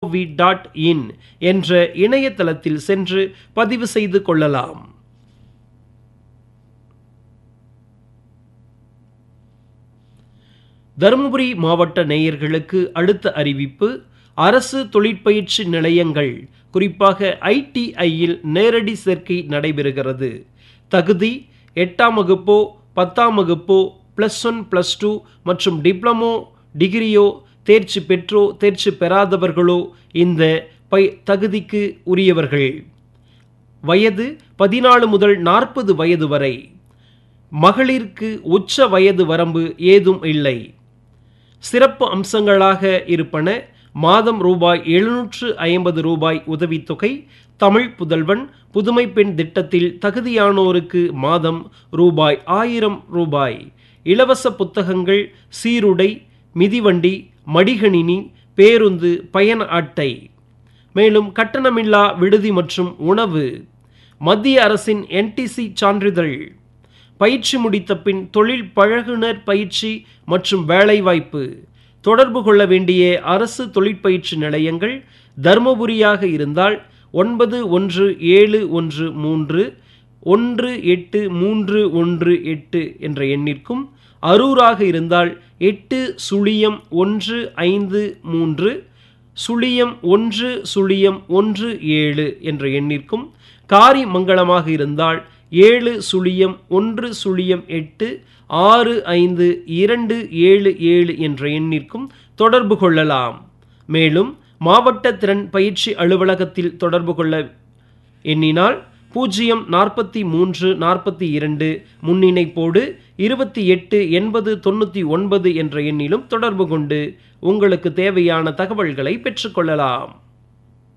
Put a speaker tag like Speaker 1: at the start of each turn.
Speaker 1: we dot in என்ற இணையதளத்தில் சென்று பதிவு செய்து கொள்ளலாம் தருமபுரி மாவட்ட நேயர்களுக்கு அடுத்த அறிவிப்பு அரசு தொழிற்பயிற்சி நிலையங்கள் குறிப்பாக ஐடிஐயில் நேரடி சேர்க்கை நடைபெறுகிறது தகுதி எட்டாம் வகுப்போ பத்தாம் வகுப்போ ப்ளஸ் ஒன் ப்ளஸ் டூ மற்றும் டிப்ளமோ டிகிரியோ தேர்ச்சி பெற்றோ தேர்ச்சி பெறாதவர்களோ இந்த பை தகுதிக்கு உரியவர்கள் வயது பதினாலு முதல் நாற்பது வயது வரை மகளிருக்கு உச்ச வயது வரம்பு ஏதும் இல்லை சிறப்பு அம்சங்களாக இருப்பன மாதம் ரூபாய் எழுநூற்று ஐம்பது ரூபாய் உதவித்தொகை தமிழ் புதல்வன் புதுமை பெண் திட்டத்தில் தகுதியானோருக்கு மாதம் ரூபாய் ஆயிரம் ரூபாய் இலவச புத்தகங்கள் சீருடை மிதிவண்டி மடிகணினி பேருந்து பயண அட்டை மேலும் கட்டணமில்லா விடுதி மற்றும் உணவு மத்திய அரசின் என்டிசி சான்றிதழ் பயிற்சி முடித்த பின் தொழில் பழகுனர் பயிற்சி மற்றும் வேலைவாய்ப்பு தொடர்பு கொள்ள வேண்டிய அரசு தொழிற்பயிற்சி நிலையங்கள் தருமபுரியாக இருந்தால் ஒன்பது ஒன்று ஏழு ஒன்று மூன்று ஒன்று எட்டு மூன்று ஒன்று எட்டு என்ற எண்ணிற்கும் அரூராக இருந்தால் எட்டு சுழியம் ஒன்று ஐந்து மூன்று சுழியம் ஒன்று சுழியம் ஒன்று ஏழு என்ற எண்ணிற்கும் காரிமங்கலமாக இருந்தால் ஏழு சுழியம் ஒன்று சுழியம் எட்டு ஆறு ஐந்து இரண்டு ஏழு ஏழு என்ற எண்ணிற்கும் தொடர்பு கொள்ளலாம் மேலும் மாவட்ட திறன் பயிற்சி அலுவலகத்தில் தொடர்பு கொள்ள எண்ணினால் பூஜ்ஜியம் நாற்பத்தி மூன்று நாற்பத்தி இரண்டு முன்னிணைப்போடு இருபத்தி எட்டு எண்பது தொண்ணூற்றி ஒன்பது என்ற எண்ணிலும் தொடர்பு கொண்டு உங்களுக்கு தேவையான தகவல்களை பெற்றுக்கொள்ளலாம்